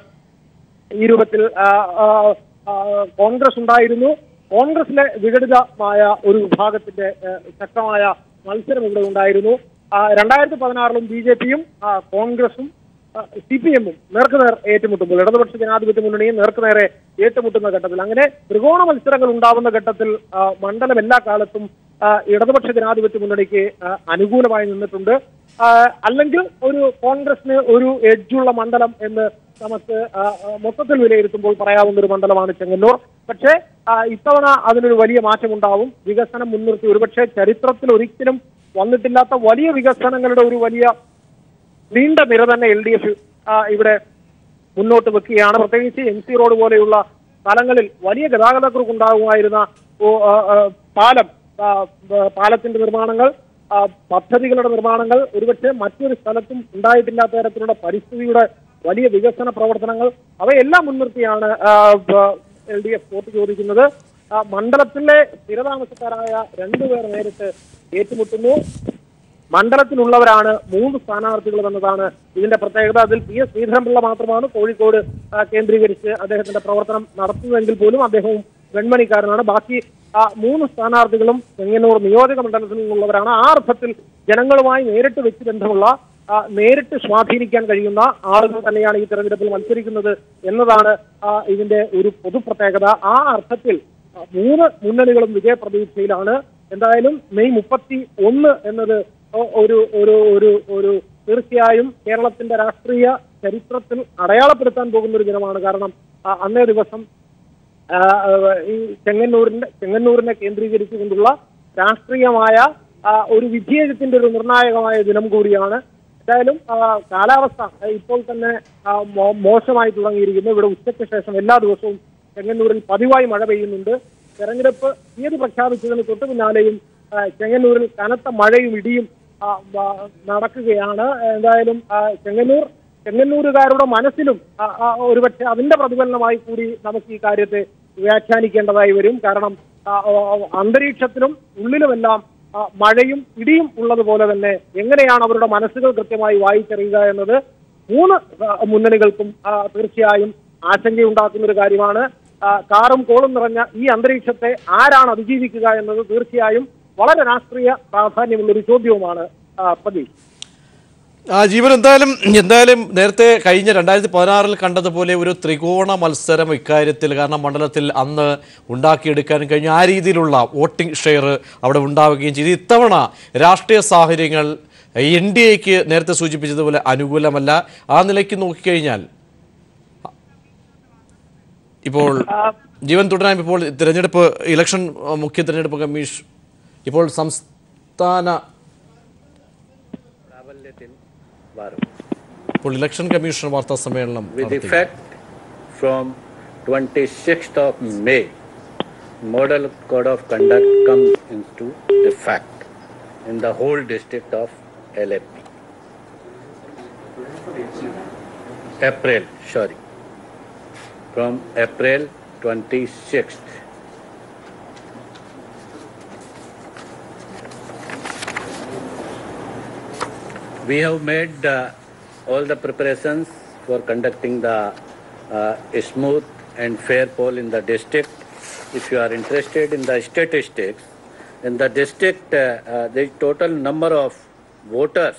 ഈ രൂപത്തിൽ ആ, ആ, ആ, കോൺഗ്രസ് ഉണ്ടായിരുന്നു കോൺഗ്രസിലെ വിഘടിതമായ ഒരു വിഭാഗത്തിന്റെ ആ, ശക്തമായ മത്സരം ഇവിടെ ഉണ്ടായിരുന്നു ആ, രണ്ടായിരത്തി പതിനാറിലും ബി ജെ പിയും കോൺഗ്രസും സി പി എമ്മും നേർക്കുനേർ ഏറ്റുമുട്ടുമ്പോൾ ഇടതുപക്ഷ ജനാധിപത്യ മുന്നണിയും നേർക്കുനേരെ ഏറ്റുമുട്ടുന്ന ഘട്ടത്തിൽ അങ്ങനെ ത്രികോണ മത്സരങ്ങൾ ഉണ്ടാവുന്ന ഘട്ടത്തിൽ ആ, മണ്ഡലം എല്ലാ കാലത്തും ആ, ഇടതുപക്ഷ ജനാധിപത്യ മുന്നണിക്ക് ആ, അനുകൂലമായി നിന്നിട്ടുണ്ട് ആ, അല്ലെങ്കിൽ ഒരു കോൺഗ്രസിന് ഒരു എഡ്ജുള്ള മണ്ഡലം എന്ന് നമുക്ക് ആ, ആ, മൊത്തത്തിൽ വിലയിരുത്തുമ്പോൾ പറയാവുന്ന ഒരു മണ്ഡലമാണ് ചെങ്ങന്നൂർ പക്ഷേ ആ, ഇത്തവണ അതിനൊരു വലിയ മാറ്റമുണ്ടാവും വികസനം മുൻനിർത്തി ഒരുപക്ഷെ ചരിത്രത്തിൽ ഒരിക്കലും വന്നിട്ടില്ലാത്ത വലിയ വികസനങ്ങളുടെ ഒരു വലിയ നീണ്ട നിര തന്നെ എൽ ഡി എഫ് ഇവിടെ മുന്നോട്ട് വെക്കുകയാണ് പ്രത്യേകിച്ച് എം സി റോഡ് പോലെയുള്ള സ്ഥലങ്ങളിൽ വലിയ ഗതാഗതക്കുറിപ്പ് ഉണ്ടാകുമായിരുന്ന ഓ, ആ, ആ, പാലം ആ, ബ- പാലത്തിന്റെ നിർമ്മാണങ്ങൾ ആ, പദ്ധതികളുടെ നിർമ്മാണങ്ങൾ ഒരുപക്ഷെ മറ്റൊരു സ്ഥലത്തും ഉണ്ടായിട്ടില്ലാത്ത തരത്തിലുള്ള പരിസ്ഥിതിയുടെ വലിയ വികസന പ്രവർത്തനങ്ങൾ അവയെല്ലാം മുൻനിർത്തിയാണ് എൽ ഡി എഫ് വോട്ട് ചോദിക്കുന്നത് ആ, മണ്ഡലത്തിലെ സ്ഥിരതാമസക്കാരായ രണ്ടുപേർ നേരിട്ട് ഏറ്റുമുട്ടുന്നു മണ്ഡലത്തിലുള്ളവരാണ് മൂന്ന് സ്ഥാനാർത്ഥികൾ എന്നതാണ് ഇതിന്റെ പ്രത്യേകത അതിൽ പി എസ് ശ്രീധരൻപിള്ള മാത്രമാണ് കോഴിക്കോട് ആ, കേന്ദ്രീകരിച്ച് അദ്ദേഹത്തിന്റെ പ്രവർത്തനം നടത്തുന്നതെങ്കിൽ പോലും അദ്ദേഹവും വെൺമണിക്കാരനാണ് ബാക്കി ആ, മൂന്ന് സ്ഥാനാർത്ഥികളും ചെങ്ങന്നൂർ നിയോജക മണ്ഡലത്തിൽ നിന്നുള്ളവരാണ് ആ അർത്ഥത്തിൽ ജനങ്ങളുമായി നേരിട്ട് വ്യക്തി ബന്ധമുള്ള ആ, നേരിട്ട് സ്വാധീനിക്കാൻ കഴിയുന്ന ആളുകൾ തന്നെയാണ് ഈ തെരഞ്ഞെടുപ്പിൽ മത്സരിക്കുന്നത് എന്നതാണ് ആ, ഇതിന്റെ ഒരു പൊതു പ്രത്യേകത ആ അർത്ഥത്തിൽ ആ, മൂന്ന് മുന്നണികളും വിജയപ്രതീക്ഷയിലാണ് എന്തായാലും മെയ് മുപ്പത്തി ഒന്ന് എന്നത് ഒ- ഒരു ഒരു ഒരു ഒരു തീർച്ചയായും കേരളത്തിന്റെ രാഷ്ട്രീയ ചരിത്രത്തിൽ അടയാളപ്പെടുത്താൻ പോകുന്ന ഒരു ദിനമാണ് കാരണം ആ, അന്നേ ദിവസം ആ, ഈ ചെങ്ങന്നൂരിന്റെ ചെങ്ങന്നൂരിനെ കേന്ദ്രീകരിച്ചുകൊണ്ടുള്ള രാഷ്ട്രീയമായ ആ, ഒരു വിജയത്തിന്റെ ഒരു നിർണായകമായ ദിനം കൂടിയാണ് എന്തായാലും ആ, കാലാവസ്ഥ ആ, ഇപ്പോൾ തന്നെ ആ, മോ- മോശമായി തുടങ്ങിയിരിക്കുന്നു ഇവിടെ ഉച്ചയ്ക്ക് ശേഷം എല്ലാ ദിവസവും
ചെങ്ങന്നൂരിൽ പതിവായി മഴ പെയ്യുന്നുണ്ട് തെരഞ്ഞെടുപ്പ് തീയതി പ്രഖ്യാപിച്ചതിന് തൊട്ടു പിന്നാലെയും ആ, ചെങ്ങന്നൂരിൽ കനത്ത മഴയും ഇടിയും ആ, വ- നടക്കുകയാണ് എന്തായാലും ആ, ചെങ്ങന്നൂർ ചെങ്ങന്നൂരുകാരുടെ മനസ്സിലും ആ, ആ, ഒരുപക്ഷെ അതിന്റെ പ്രതിഫലനമായി കൂടി നമുക്ക് ഈ കാര്യത്തെ വ്യാഖ്യാനിക്കേണ്ടതായി വരും കാരണം ആ, ആ, അന്തരീക്ഷത്തിലും ഉള്ളിലുമെല്ലാം ആ, മഴയും ഇടിയും ഉള്ളതുപോലെ തന്നെ എങ്ങനെയാണ് അവരുടെ മനസ്സുകൾ കൃത്യമായി വായിച്ചറിയുക എന്നത് മൂന്ന് ആ, മുന്നണികൾക്കും ആ, തീർച്ചയായും ആശങ്കയുണ്ടാക്കുന്ന ഒരു കാര്യമാണ് ആ, കാറും കോളും നിറഞ്ഞ ഈ അന്തരീക്ഷത്തെ ആരാണ് അതിജീവിക്കുക എന്നത് തീർച്ചയായും വളരെ രാഷ്ട്രീയ പ്രാധാന്യമുള്ള ഒരു ചോദ്യവുമാണ് ആ, പ്രതീഷ്
ആ ജീവൻ എന്തായാലും എന്തായാലും നേരത്തെ കഴിഞ്ഞ രണ്ടായിരത്തി പതിനാറിൽ കണ്ടതുപോലെ ഒരു ത്രികോണ മത്സരം ഇക്കാര്യത്തിൽ കാരണം മണ്ഡലത്തിൽ അന്ന് ഉണ്ടാക്കിയെടുക്കാൻ കഴിഞ്ഞ ആ രീതിയിലുള്ള വോട്ടിംഗ് ഷെയർ അവിടെ ഉണ്ടാവുകയും ചെയ്തു ഇത്തവണ രാഷ്ട്രീയ സാഹചര്യങ്ങൾ എൻ ഡി എക്ക് നേരത്തെ സൂചിപ്പിച്ചതുപോലെ അനുകൂലമല്ല ആ നിലയ്ക്ക് നോക്കിക്കഴിഞ്ഞാൽ ഇപ്പോൾ ജീവൻ തുടരാൻ ഇപ്പോൾ തിരഞ്ഞെടുപ്പ് ഇലക്ഷൻ ആ, മുഖ്യ തിരഞ്ഞെടുപ്പ് കമ്മീഷൻ ഇപ്പോൾ സംസ്ഥാന ഇപ്പോൾ ഇലക്ഷൻ കമ്മീഷൻ വാർത്താ സമ്മേളനം
with
നടത്തി.
effect from 26th of May, model code of conduct comes into effect in the whole district of LAP. April, sorry, from April 26th. We have made uh, all the preparations for conducting the uh, smooth and fair poll in the district. If you are interested in the statistics, in the district, uh, uh, the total number of voters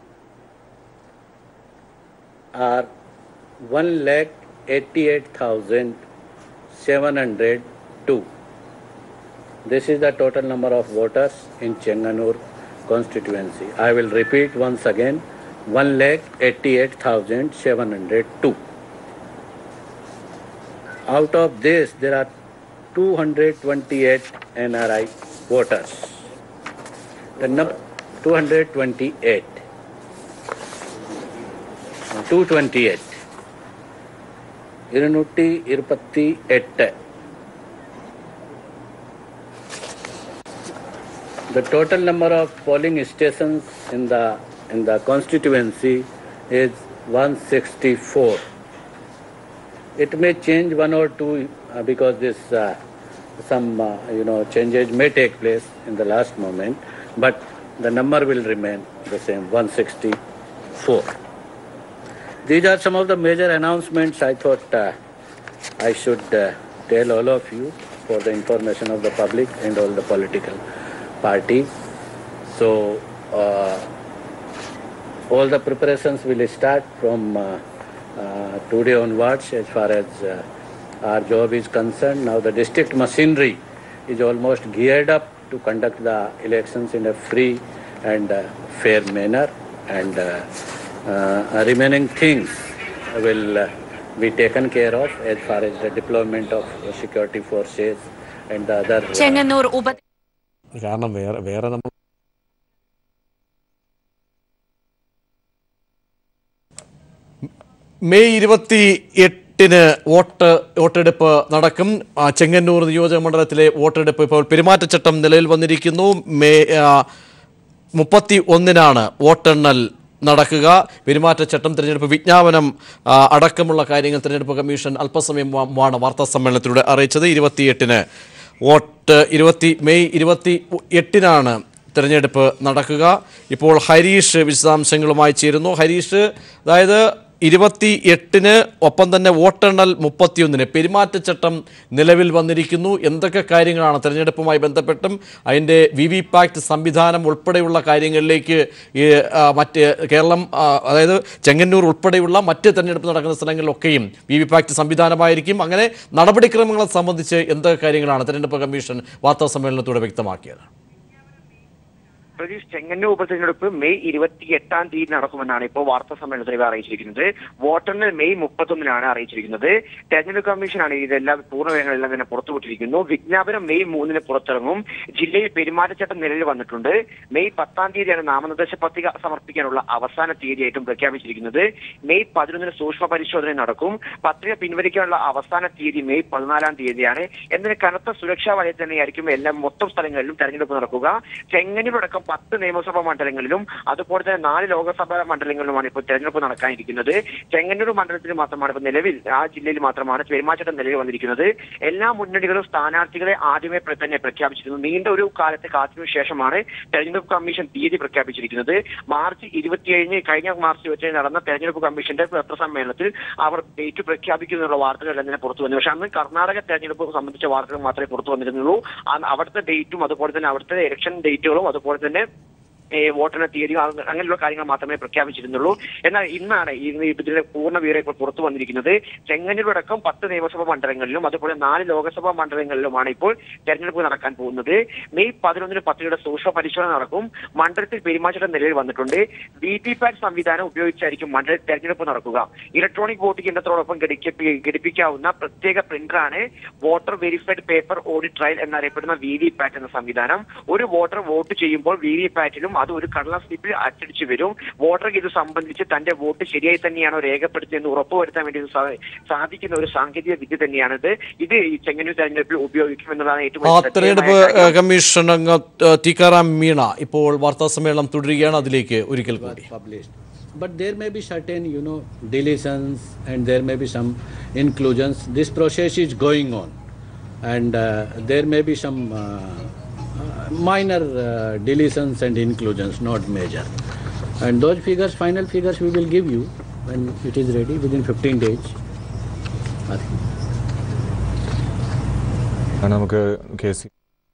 are one lakh eighty-eight thousand seven hundred two. This is the total number of voters in Chenganur constituency. I will repeat once again, one lakh eighty-eight thousand seven hundred two. Out of this, there are two hundred twenty-eight NRI voters. The number two hundred twenty-eight. Two twenty-eight. ഇരുന്നൂറ്റി ഇരുപത്തി എട്ട് The total number of polling stations in the in the constituency is 164. It may change one or two uh, because this uh, some uh, you know changes may take place in the last moment, but the number will remain the same 164. These are some of the major announcements I thought uh, I should uh, tell all of you for the information of the public and all the political parties. So, uh, all the preparations will start from uh, uh, today onwards as far as uh, our job is concerned. Now, the district machinery is almost geared up to conduct the elections in a free and uh, fair manner, and uh, uh, remaining things will uh, be taken care of as far as the deployment of security forces and the other. uh,
Chengannur ഉപ
കാരണം വേറെ വേറെ നമ്മൾ May ഇരുപത്തി എട്ടിന് vote വോട്ടെടുപ്പ് നടക്കും ആ, ചെങ്ങന്നൂർ നിയോജക മണ്ഡലത്തിലെ വോട്ടെടുപ്പ് ഇപ്പോൾ പെരുമാറ്റച്ചട്ടം നിലവിൽ വന്നിരിക്കുന്നു മെയ് ആ, മുപ്പത്തി ഒന്നിനാണ് വോട്ടെണ്ണൽ നടക്കുക പെരുമാറ്റച്ചട്ടം തിരഞ്ഞെടുപ്പ് വിജ്ഞാപനം ആ, അടക്കമുള്ള കാര്യങ്ങൾ തിരഞ്ഞെടുപ്പ് കമ്മീഷൻ അല്പസമയം മുമ്പാണ് വാർത്താ സമ്മേളനത്തിലൂടെ അറിയിച്ചത് ഇരുപത്തിയെട്ടിന് വോട്ട് ഇരുപത്തി മെയ് ഇരുപത്തി എട്ടിനാണ് തിരഞ്ഞെടുപ്പ് നടക്കുക ഇപ്പോൾ ഹരീഷ് വിശദാംശങ്ങളുമായി ചേരുന്നു ഹരീഷ് അതായത് ഇരുപത്തി എട്ടിന് ഒപ്പം തന്നെ വോട്ടെണ്ണൽ മുപ്പത്തിയൊന്നിന് പെരുമാറ്റച്ചട്ടം നിലവിൽ വന്നിരിക്കുന്നു എന്തൊക്കെ കാര്യങ്ങളാണ് തെരഞ്ഞെടുപ്പുമായി ബന്ധപ്പെട്ടും അതിൻ്റെ വി വി പാക്ട് സംവിധാനം ഉൾപ്പെടെയുള്ള കാര്യങ്ങളിലേക്ക് ഈ ആ, മറ്റ് കേരളം ആ, അതായത് ചെങ്ങന്നൂർ ഉൾപ്പെടെയുള്ള മറ്റ് തെരഞ്ഞെടുപ്പ് നടക്കുന്ന സ്ഥലങ്ങളിലൊക്കെയും വി വി പാക്ട് സംവിധാനമായിരിക്കും അങ്ങനെ നടപടിക്രമങ്ങളെ സംബന്ധിച്ച് എന്തൊക്കെ കാര്യങ്ങളാണ് തെരഞ്ഞെടുപ്പ് കമ്മീഷൻ വാർത്താ സമ്മേളനത്തോടെ വ്യക്തമാക്കിയത്
പ്രതീഷ് ചെങ്ങന്നൂർ ഉപതെരഞ്ഞെടുപ്പ് മെയ് ഇരുപത്തി എട്ടാം തീയതി നടക്കുമെന്നാണ് ഇപ്പോൾ വാർത്താ സമ്മേളനത്തിൽ ഇവർ അറിയിച്ചിരിക്കുന്നത് വോട്ടെണ്ണൽ മെയ് മുപ്പത്തൊന്നിനാണ് അറിയിച്ചിരിക്കുന്നത് തെരഞ്ഞെടുപ്പ് കമ്മീഷനാണ് ഇതെല്ലാം പൂർണ്ണവിവരങ്ങളെല്ലാം തന്നെ പുറത്തുവിട്ടിരിക്കുന്നു വിജ്ഞാപനം മെയ് മൂന്നിന് പുറത്തിറങ്ങും ജില്ലയിൽ പെരുമാറ്റച്ചട്ടം നിലവിൽ വന്നിട്ടുണ്ട് മെയ് പത്താം തീയതിയാണ് നാമനിർദ്ദേശ പത്രിക സമർപ്പിക്കാനുള്ള അവസാന തീയതിയായിട്ടും പ്രഖ്യാപിച്ചിരിക്കുന്നത് മെയ് പതിനൊന്നിന് സൂക്ഷ്മ പരിശോധന നടക്കും പത്രിക പിൻവലിക്കാനുള്ള അവസാന തീയതി മെയ് പതിനാലാം തീയതിയാണ് എന്നതിന് കനത്ത സുരക്ഷാ വലയത്തിൽ തന്നെയായിരിക്കും എല്ലാ മൊത്തം സ്ഥലങ്ങളിലും തെരഞ്ഞെടുപ്പ് നടക്കുക ചെങ്ങന്നൂരടക്കം പത്ത് നിയമസഭാ മണ്ഡലങ്ങളിലും അതുപോലെ തന്നെ നാല് ലോക്സഭാ മണ്ഡലങ്ങളിലുമാണ് ഇപ്പോൾ തെരഞ്ഞെടുപ്പ് നടക്കാനിരിക്കുന്നത് ചെങ്ങന്നൂർ മണ്ഡലത്തിൽ മാത്രമാണ് ഇപ്പോൾ നിലവിൽ ആ ജില്ലയിൽ മാത്രമാണ് പെരുമാറ്റം നിലവിൽ വന്നിരിക്കുന്നത് എല്ലാ മുന്നണികളും സ്ഥാനാർത്ഥികളെ ആദ്യമേ പ്ര- തന്നെ പ്രഖ്യാപിച്ചിരുന്നു നീണ്ട ഒരു കാലത്തെ കാത്തിനു ശേഷമാണ് തെരഞ്ഞെടുപ്പ് കമ്മീഷൻ തീയതി പ്രഖ്യാപിച്ചിരിക്കുന്നത് മാർച്ച് ഇരുപത്തിയേഴിന് കഴിഞ്ഞ മാർച്ച് ഇരുപത്തിയേഴ് നടന്ന തെരഞ്ഞെടുപ്പ് കമ്മീഷന്റെ പത്രസമ്മേളനത്തിൽ അവർ ഡേറ്റ് പ്രഖ്യാപിക്കുന്നുള്ള വാർത്തകളെല്ലാം തന്നെ പുറത്തു വന്നു പക്ഷെ അന്ന് കർണാടക തെരഞ്ഞെടുപ്പ് സംബന്ധിച്ച വാർത്തകൾ മാത്രമേ പുറത്തു വന്നിരുന്നുള്ളൂ അന്ന് അവിടുത്തെ ഡേറ്റും അതുപോലെ തന്നെ അവിടുത്തെ ഇലക്ഷൻ ഡേറ്റുകളും അതുപോലെ തന്നെ ഏ, വോട്ടെണ്ണ തീയതിയും അത് അങ്ങനെയുള്ള കാര്യങ്ങൾ മാത്രമേ പ്രഖ്യാപിച്ചിരുന്നുള്ളൂ എന്നാൽ ഇന്നാണ് ഈ ഇതിന്റെ പൂർണ്ണ വിവരം ഇപ്പോൾ പുറത്തു വന്നിരിക്കുന്നത് ചെങ്ങന്നൂരടക്കം പത്ത് നിയമസഭാ മണ്ഡലങ്ങളിലും അതുപോലെ നാല് ലോക്സഭാ മണ്ഡലങ്ങളിലുമാണ് ഇപ്പോൾ തെരഞ്ഞെടുപ്പ് നടക്കാൻ പോകുന്നത് മെയ് പതിനൊന്നിന് പത്രികയുടെ സൂക്ഷ്മ പരിശോധന നടക്കും മണ്ഡലത്തിൽ പെരുമാറ്റം നിലവിൽ വന്നിട്ടുണ്ട് വി പി പാറ്റ് സംവിധാനം ഉപയോഗിച്ചായിരിക്കും മണ്ഡലത്തിൽ തെരഞ്ഞെടുപ്പ് നടക്കുക ഇലക്ട്രോണിക് വോട്ടിംഗ് യന്ത്രത്തോടൊപ്പം ഘടിക്കപ്പി- ഘടിപ്പിക്കാവുന്ന പ്രത്യേക പ്രിന്ററാണ് voter verified paper audit trail എന്നറിയപ്പെടുന്ന വി വി പാറ്റ് എന്ന സംവിധാനം ഒരു വോട്ടർ വോട്ട് ചെയ്യുമ്പോൾ വി വി പാറ്റിലും അത് ഒരു കടലാസ് സ്ലിപ്പിൽ അച്ചടിച്ചു വരും വോട്ടർക്ക് ഇത് സംബന്ധിച്ച് തന്റെ വോട്ട് ശരിയായി തന്നെയാണോ രേഖപ്പെടുത്തിയെന്ന് ഉറപ്പുവരുത്താൻ വേണ്ടി ഇത് സാ- സാധിക്കുന്ന ഒരു സാങ്കേതിക വിദ്യ തന്നെയാണിത് ഇത് ഈ ചെങ്ങന്നൂർ തെരഞ്ഞെടുപ്പിൽ ഉപയോഗിക്കും എന്നതാണ് ഏറ്റവും
ആ
വലിയ
തെരഞ്ഞെടുപ്പ്
ശ്രദ്ധേയമായ കാര്യം.
കമ്മീഷൻ അംഗം ഏഹ്, ടിക്കാറാം മീണ ഇപ്പോൾ വാർത്താ സമ്മേളനം തുടരുകയാണ് അതിലേക്ക് ഒരിക്കൽ കൂടി
published. But there may be certain, you know, deletions and there may be some inclusions. This process is going on, and uh, there may be some uh, uh, minor uh, deletions and inclusions, not major. And those figures, final figures, we will give you when it is ready within 15 days. I think.
ആണ് നമുക്ക് K C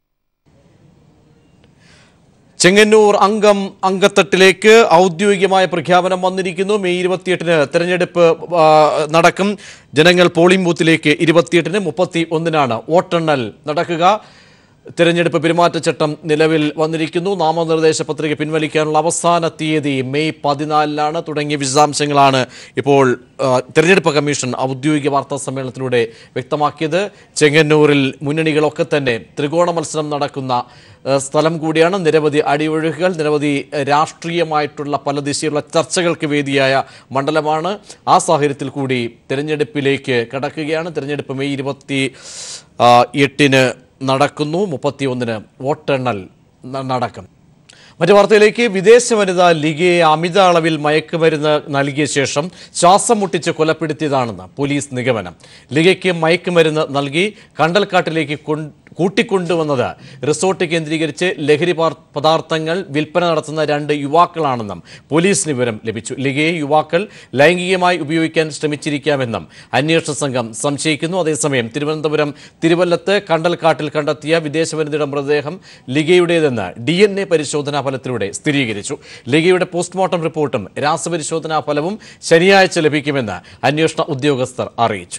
Chengannur അംഗം അങ്കത്തട്ടിലേക്ക് ഔദ്യോഗികമായ പ്രഖ്യാപനം വന്നിരിക്കുന്നു May ഇരുപത്തിയെട്ടിന് തെരഞ്ഞെടുപ്പ് ആ, നടക്കും ജനങ്ങൾ പോളിംഗ് ബൂത്തിലേക്ക് ഇരുപത്തിയെട്ടിന് മുപ്പത്തി ഒന്നിനാണ് വോട്ടെണ്ണൽ നടക്കുക തെരഞ്ഞെടുപ്പ് പെരുമാറ്റച്ചട്ടം നിലവിൽ വന്നിരിക്കുന്നു നാമനിർദ്ദേശ പത്രിക പിൻവലിക്കാനുള്ള അവസാന തീയതി മെയ് പതിനാലിനാണ് തുടങ്ങിയ വിശദാംശങ്ങളാണ് ഇപ്പോൾ ആ, തെരഞ്ഞെടുപ്പ് കമ്മീഷൻ ഔദ്യോഗിക വാർത്താ സമ്മേളനത്തിലൂടെ വ്യക്തമാക്കിയത് ചെങ്ങന്നൂരിൽ മുന്നണികളൊക്കെ തന്നെ ത്രികോണ മത്സരം നടക്കുന്ന ആ, സ്ഥലം കൂടിയാണ് നിരവധി അടിയൊഴുക്കുകൾ നിരവധി ആ, രാഷ്ട്രീയമായിട്ടുള്ള പല ദിശയിലുള്ള ചർച്ചകൾക്ക് വേദിയായ മണ്ഡലമാണ് ആ സാഹചര്യത്തിൽ കൂടി തെരഞ്ഞെടുപ്പിലേക്ക് കടക്കുകയാണ് തെരഞ്ഞെടുപ്പ് മെയ് ഇരുപത്തി ആ, എട്ടിന് നടക്കുന്നു മുപ്പത്തിയൊന്നിന് വോട്ടെണ്ണൽ ന- നടക്കും മറ്റു വാർത്തയിലേക്ക് വിദേശ വനിത ലിഗയെ അമിത അളവിൽ മയക്കുമരുന്ന് നൽകിയ ശേഷം ശ്വാസം മുട്ടിച്ച് കൊലപ്പെടുത്തിയതാണെന്ന് പോലീസ് നിഗമനം ലിഗയ്ക്ക് മയക്കുമരുന്ന് നൽകി കണ്ടൽക്കാട്ടിലേക്ക് കൊൺ- കൂട്ടിക്കൊണ്ടുവന്നത് റിസോർട്ട് കേന്ദ്രീകരിച്ച് ലഹരി പാർ- പദാർത്ഥങ്ങൾ വിൽപ്പന നടത്തുന്ന രണ്ട് യുവാക്കളാണെന്നും പോലീസിന് വിവരം ലഭിച്ചു ലിഗയെ യുവാക്കൾ ലൈംഗികമായി ഉപയോഗിക്കാൻ ശ്രമിച്ചിരിക്കാമെന്നും അന്വേഷണ സംഘം സംശയിക്കുന്നു അതേസമയം തിരുവനന്തപുരം തിരുവല്ലത്ത് കണ്ടൽക്കാട്ടിൽ കണ്ടെത്തിയ വിദേശ വനിതയുടെ മൃതദേഹം ലിഗയുടേതെന്ന് ഡി എൻ എ പരിശോധനാ ഫലത്തിലൂടെ സ്ഥിരീകരിച്ചു ലിഗയുടെ പോസ്റ്റ്മോർട്ടം റിപ്പോർട്ടും രാസപരിശോധനാ ഫലവും ശനിയാഴ്ച ലഭിക്കുമെന്ന് അന്വേഷണ ഉദ്യോഗസ്ഥർ അറിയിച്ചു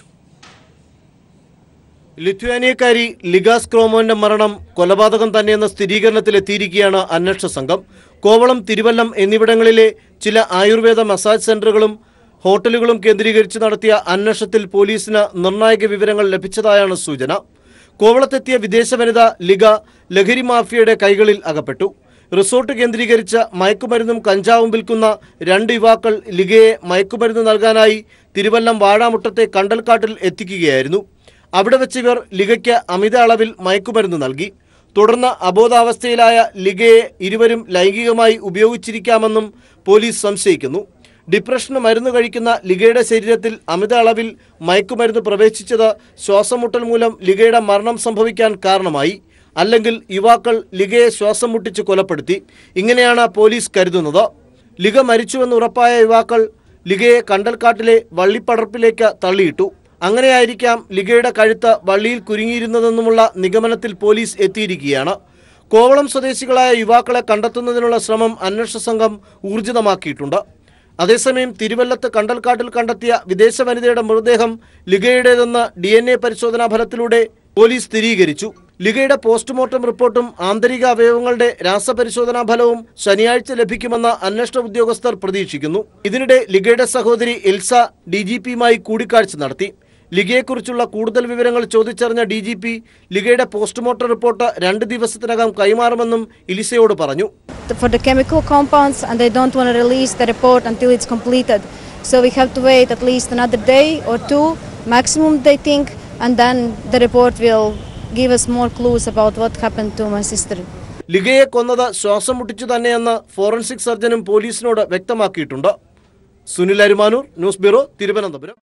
ലിത്വാനിയക്കാരി ലിഗാസ് ക്രോമോന്റെ മരണം കൊലപാതകം തന്നെയെന്ന സ്ഥിരീകരണത്തിലെത്തിയിരിക്കുകയാണ് അന്വേഷണ സംഘം കോവളം തിരുവല്ലം എന്നിവിടങ്ങളിലെ ചില ആയുർവേദ മസാജ് സെന്ററുകളും ഹോട്ടലുകളും കേന്ദ്രീകരിച്ച് നടത്തിയ അന്വേഷണത്തിൽ പോലീസിന് നിർണായക വിവരങ്ങൾ ലഭിച്ചതായാണ് സൂചന കോവളത്തെത്തിയ വിദേശ വനിത ലിഗ ലഹരി മാഫിയയുടെ കൈകളിൽ അകപ്പെട്ടു റിസോർട്ട് കേന്ദ്രീകരിച്ച് മയക്കുമരുന്നും കഞ്ചാവും വിൽക്കുന്ന രണ്ട് യുവാക്കൾ ലിഗയെ മയക്കുമരുന്ന് നൽകാനായി തിരുവല്ലം വാഴാമുട്ടത്തെ കണ്ടൽക്കാട്ടിൽ എത്തിക്കുകയായിരുന്നു അവിടെ വെച്ച് ഇവർ ലിഗയ്ക്ക് അമിത അളവിൽ മയക്കുമരുന്ന് നൽകി തുടർന്ന് അബോധാവസ്ഥയിലായ ലിഗയെ ഇരുവരും ലൈംഗികമായി ഉപയോഗിച്ചിരിക്കാമെന്നും പോലീസ് സംശയിക്കുന്നു ഡിപ്രഷന് മരുന്ന് കഴിക്കുന്ന ലിഗയുടെ ശരീരത്തിൽ അമിത അളവിൽ മയക്കുമരുന്ന് പ്രവേശിച്ചത് ശ്വാസം മുട്ടൽ മൂലം ലിഗയുടെ മരണം സംഭവിക്കാൻ കാരണമായി അല്ലെങ്കിൽ യുവാക്കൾ ലിഗയെ ശ്വാസം മുട്ടിച്ച് കൊലപ്പെടുത്തി ഇങ്ങനെയാണ് പോലീസ് കരുതുന്നത് ലിഗ മരിച്ചുവെന്ന് ഉറപ്പായ യുവാക്കൾ ലിഗയെ കണ്ടൽക്കാട്ടിലെ വള്ളിപ്പടർപ്പിലേക്ക് തള്ളിയിട്ടു അങ്ങനെയായിരിക്കാം ലിഗയുടെ കഴുത്ത് വള്ളിയിൽ കുരുങ്ങിയിരുന്നതെന്നുമുള്ള നിഗമനത്തിൽ പോലീസ് എത്തിയിരിക്കുകയാണ് കോവളം സ്വദേശികളായ യുവാക്കളെ കണ്ടെത്തുന്നതിനുള്ള ശ്രമം അന്വേഷണ സംഘം ഊർജിതമാക്കിയിട്ടുണ്ട് അതേസമയം തിരുവല്ലത്ത് കണ്ടൽക്കാട്ടിൽ കണ്ടെത്തിയ വിദേശ വനിതയുടെ മൃതദേഹം ലിഗയുടേതെന്ന് ഡി എൻ എ പരിശോധനാ ഫലത്തിലൂടെ പോലീസ് സ്ഥിരീകരിച്ചു ലിഗയുടെ പോസ്റ്റ്മോർട്ടം റിപ്പോർട്ടും ആന്തരിക അവയവങ്ങളുടെ രാസപരിശോധനാ ഫലവും ശനിയാഴ്ച ലഭിക്കുമെന്ന് അന്വേഷണ ഉദ്യോഗസ്ഥർ പ്രതീക്ഷിക്കുന്നു ഇതിനിടെ ലിഗയുടെ സഹോദരി എൽസ ഡി ജി പിയുമായി കൂടിക്കാഴ്ച നടത്തി ലിഗയെക്കുറിച്ചുള്ള കൂടുതൽ വിവരങ്ങൾ ചോദിച്ചറിഞ്ഞ ഡി ജി പി ലിഗയുടെ പോസ്റ്റ്മോർട്ടം റിപ്പോർട്ട് രണ്ട് ദിവസത്തിനകം കൈമാറുമെന്നും ഇലിസയോട് പറഞ്ഞു
for the chemical compounds and they don't want to release the report until it's completed. So we have to wait at least another day or two, maximum they think, and then the report will give us more clues about what happened to my sister.
ലിഗയെ കൊന്നത് ശ്വാസം മുട്ടിച്ചു തന്നെയെന്ന് forensic സർജനും പോലീസിനോട് വ്യക്തമാക്കിയിട്ടുണ്ട് Sunil Arumanoor news bureau Thiruvananthapuram